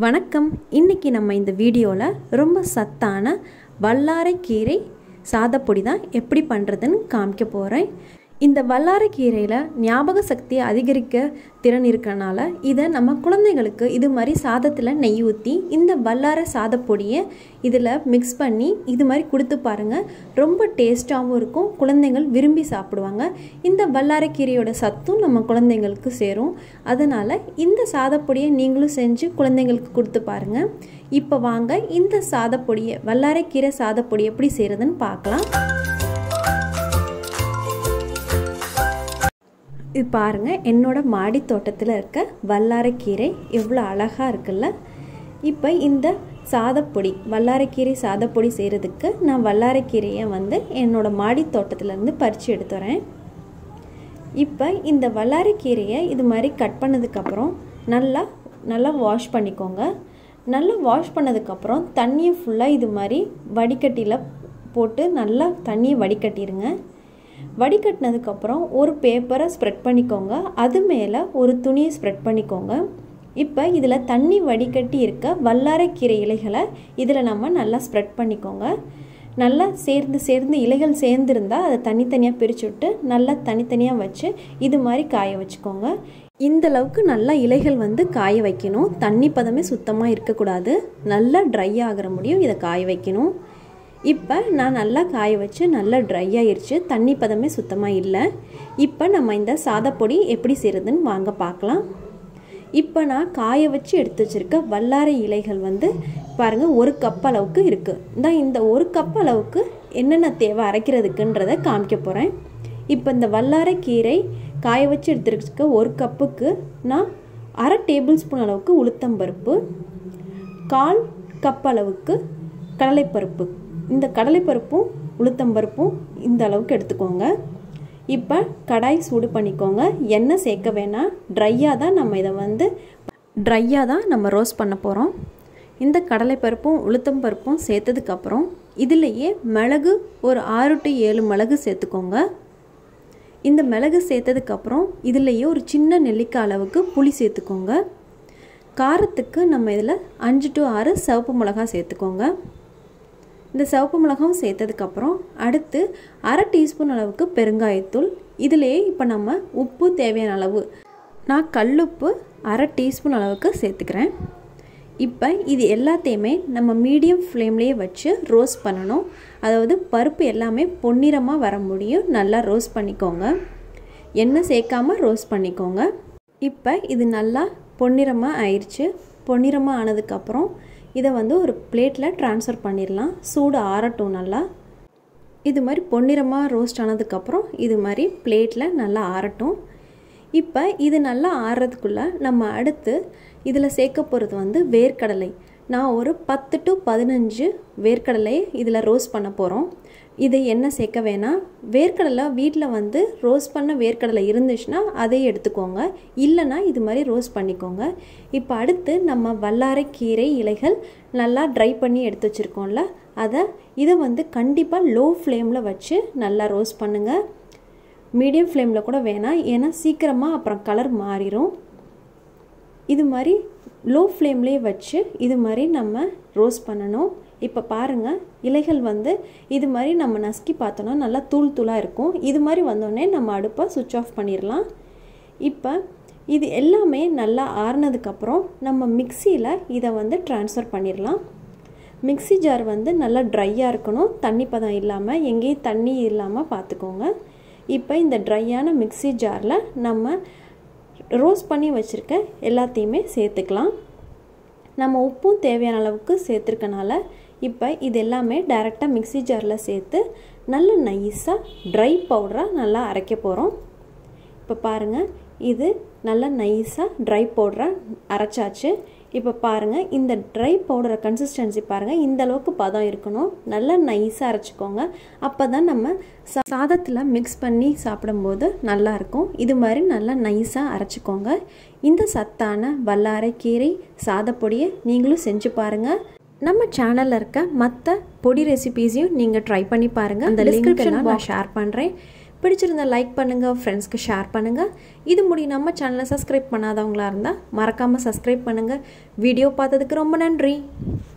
வணக்கம் இன்னைக்கு நம்ம இந்த வீடியோவில் ரொம்ப சத்தான வல்லாரைக்கீரை சாதப்பொடி தான் எப்படி பண்ணுறதுன்னு காமிக்க போகிறேன் இந்த வல்லாரைக்கீரையில் ஞாபக சக்தியை அதிகரிக்க திறன் இருக்கறனால இதை நம்ம குழந்தைங்களுக்கு இது மாதிரி சாதத்தில் நெய் ஊற்றி இந்த வல்லாரை சாதப்பொடியை இதில் மிக்ஸ் பண்ணி இது மாதிரி கொடுத்து பாருங்கள் ரொம்ப டேஸ்ட்டாகவும் இருக்கும் குழந்தைகள் விரும்பி சாப்பிடுவாங்க இந்த வல்லாரைக்கீரையோட சத்தும் நம்ம குழந்தைங்களுக்கு சேரும் அதனால் இந்த சாதப்பொடியை நீங்களும் செஞ்சு குழந்தைங்களுக்கு கொடுத்து பாருங்கள் இப்போ வாங்க இந்த சாதப்பொடியை வல்லாரைக்கீரை சாதப்பொடி எப்படி செய்கிறதுன்னு பார்க்கலாம் இது பாருங்கள் என்னோடய மாடி தோட்டத்தில் இருக்க வல்லாரைக்கீரை எவ்வளோ அழகாக இருக்குல்ல இப்போ இந்த சாதப்பொடி வல்லாரைக்கீரை சாதப்பொடி செய்கிறதுக்கு நான் வல்லாரைக்கீரையை வந்து என்னோடய மாடி தோட்டத்துலேருந்து பறித்து எடுத்து வரேன் இப்போ இந்த வல்லாரைக்கீரையை இது மாதிரி கட் பண்ணதுக்கப்புறம் நல்லா நல்லா வாஷ் பண்ணிக்கோங்க நல்லா வாஷ் பண்ணதுக்கப்புறம் தண்ணியை ஃபுல்லாக இது மாதிரி வடிகட்டியில் போட்டு நல்லா தண்ணியை வடிகட்டிடுங்க வடிகட்டினதுக்கப்புறம் ஒரு பேப்பரை ஸ்ப்ரெட் பண்ணிக்கோங்க அது மேலே ஒரு துணியை ஸ்ப்ரெட் பண்ணிக்கோங்க இப்போ இதில் தண்ணி வடிகட்டி இருக்க வல்லாரைக்கீரை இலைகளை இதில் நம்ம நல்லா ஸ்ப்ரெட் பண்ணிக்கோங்க நல்லா சேர்ந்து சேர்ந்து இலைகள் சேர்ந்துருந்தால் அதை தனித்தனியாக பிரித்து விட்டு நல்லா தனித்தனியாக வச்சு இது மாதிரி காய வச்சுக்கோங்க இந்த அளவுக்கு நல்லா இலைகள் வந்து காய வைக்கணும் தண்ணி பதமே சுத்தமாக இருக்கக்கூடாது நல்லா ட்ரை ஆகிற முடியும் இதை காய வைக்கணும் இப்போ நான் நல்லா காய வச்சு நல்லா ட்ரை ஆயிடுச்சு தண்ணி பதமே சுத்தமாக இல்லை இப்போ நம்ம இந்த சாதப்பொடி எப்படி செய்கிறதுன்னு வாங்க பார்க்கலாம் இப்போ நான் காய வச்சு எடுத்து வச்சுருக்க வல்லாரை இலைகள் வந்து பாருங்கள் ஒரு கப் அளவுக்கு இருக்குது இந்த இந்த ஒரு கப் அளவுக்கு என்னென்ன தேவை அரைக்கிறதுக்குன்றதை காமிக்க போகிறேன் இப்போ இந்த வல்லாரை கீரை காய வச்சு எடுத்துருக்க ஒரு கப்புக்கு நான் அரை டேபிள் ஸ்பூன் அளவுக்கு உளுத்தம்பருப்பு கால் கப் அளவுக்கு கடலைப்பருப்பு இந்த கடலைப்பருப்பும் உளுத்தம்பருப்பும் இந்த அளவுக்கு எடுத்துக்கோங்க இப்போ கடாய் சூடு பண்ணிக்கோங்க எண்ணெய் சேர்க்க வேணாம் ட்ரையாக தான் நம்ம இதை வந்து ட்ரையாக தான் நம்ம ரோஸ்ட் பண்ண போகிறோம் இந்த கடலைப்பருப்பும் உளுத்தம்பருப்பும் சேர்த்ததுக்கப்புறம் இதிலையே மிளகு ஒரு ஆறு டு ஏழு மிளகு சேர்த்துக்கோங்க இந்த மிளகு சேர்த்ததுக்கப்புறம் இதிலையே ஒரு சின்ன நெல்லிக்காய் அளவுக்கு புளி சேர்த்துக்கோங்க காரத்துக்கு நம்ம இதில் அஞ்சு டு ஆறு சிவப்பு மிளகா சேர்த்துக்கோங்க இந்த சிவப்பு மிளகாவும் சேர்த்ததுக்கப்புறம் அடுத்து அரை டீஸ்பூன் அளவுக்கு பெருங்காயத்தூள் இதிலே இப்போ நம்ம உப்பு தேவையான அளவு நான் கல்லுப்பு அரை டீஸ்பூன் அளவுக்கு சேர்த்துக்கிறேன் இப்போ இது எல்லாத்தையுமே நம்ம மீடியம் ஃப்ளேம்லேயே வச்சு ரோஸ்ட் பண்ணணும் அதாவது பருப்பு எல்லாமே பொன்னிறமாக வர முடியும் நல்லா ரோஸ்ட் பண்ணிக்கோங்க எண்ணெய் சேர்க்காமல் ரோஸ்ட் பண்ணிக்கோங்க இப்போ இது நல்லா பொன்னிறமாக ஆயிடுச்சு பொன்னிறமாக ஆனதுக்கப்புறம் இதை வந்து ஒரு பிளேட்டில் ட்ரான்ஸ்ஃபர் பண்ணிடலாம் சூடு ஆறட்டும் நல்லா இது மாதிரி பொன்னிறமாக ரோஸ்ட் ஆனதுக்கப்புறம் இது மாதிரி பிளேட்டில் நல்லா ஆறட்டும் இப்போ இது நல்லா ஆறுறதுக்குள்ளே நம்ம அடுத்து இதில் சேர்க்க போகிறது வந்து வேர்க்கடலை நான் ஒரு பத்து டு பதினஞ்சு வேர்க்கடலை இதில் ரோஸ்ட் பண்ண போகிறோம் இது எண்ணெய் சேர்க்க வேணாம் வேர்க்கடலை வீட்டில் வந்து ரோஸ்ட் பண்ண வேர்க்கடலை இருந்துச்சுன்னா அதையே எடுத்துக்கோங்க இல்லைனா இது மாதிரி ரோஸ்ட் பண்ணிக்கோங்க இப்போ அடுத்து நம்ம வல்லாரை கீரை இலைகள் நல்லா ட்ரை பண்ணி எடுத்து வச்சுருக்கோம்ல அதை இதை வந்து கண்டிப்பாக லோ ஃப்ளேமில் வச்சு நல்லா ரோஸ்ட் பண்ணுங்கள் மீடியம் ஃப்ளேமில் கூட வேணாம் ஏன்னா சீக்கிரமாக அப்புறம் கலர் மாறிடும் இது மாதிரி லோ ஃப்ளேம்லேயே வச்சு இது மாதிரி நம்ம ரோஸ்ட் பண்ணணும் இப்போ பாருங்கள் இலைகள் வந்து இது மாதிரி நம்ம நசுக்கி பார்த்தோன்னா நல்லா தூள் தூளாக இருக்கும் இது மாதிரி வந்தோடனே நம்ம அடுப்பை சுவிட்ச் ஆஃப் பண்ணிடலாம் இப்போ இது எல்லாமே நல்லா ஆறுனதுக்கப்புறம் நம்ம மிக்சியில் இதை வந்து ட்ரான்ஸ்ஃபர் பண்ணிடலாம் மிக்சி ஜார் வந்து நல்லா ட்ரையாக இருக்கணும் தண்ணி பதம் இல்லாமல் எங்கேயும் தண்ணி இல்லாமல் பார்த்துக்கோங்க இப்போ இந்த ட்ரையான மிக்சி ஜாரில் நம்ம ரோஸ்ட் பண்ணி வச்சுருக்க எல்லாத்தையுமே சேர்த்துக்கலாம் நம்ம உப்பும் தேவையான அளவுக்கு சேர்த்துருக்கனால இப்போ இது எல்லாமே டைரெக்டாக மிக்சி ஜாரில் சேர்த்து நல்ல நைஸாக ட்ரை பவுடராக நல்லா அரைக்க போகிறோம் இப்போ பாருங்கள் இது நல்லா நைஸாக ட்ரை பவுடராக அரைச்சாச்சு இப்போ பாருங்கள் இந்த ட்ரை பவுடரை கன்சிஸ்டன்சி பாருங்கள் இந்த அளவுக்கு பதம் இருக்கணும் நல்லா நைஸாக அரைச்சிக்கோங்க அப்போ தான் நம்ம சாதத்தில் மிக்ஸ் பண்ணி சாப்பிடும்போது நல்லாயிருக்கும் இது மாதிரி நல்லா நைஸாக அரைச்சிக்கோங்க இந்த சத்தான வல்லாரை கீரை சாதப்பொடியை நீங்களும் செஞ்சு பாருங்கள் நம்ம சேனலில் இருக்க மற்ற பொடி ரெசிபீஸையும் நீங்கள் ட்ரை பண்ணி பாருங்கள் அந்த லிங்க் எல்லாம் நான் ஷேர் பண்ணுறேன் பிடிச்சிருந்தா லைக் பண்ணுங்கள் ஃப்ரெண்ட்ஸ்க்கு ஷேர் பண்ணுங்கள் இது முடி நம்ம சேனலை சப்ஸ்கிரைப் பண்ணாதவங்களா இருந்தால் மறக்காமல் சப்ஸ்கிரைப் பண்ணுங்கள் வீடியோ பார்த்ததுக்கு ரொம்ப நன்றி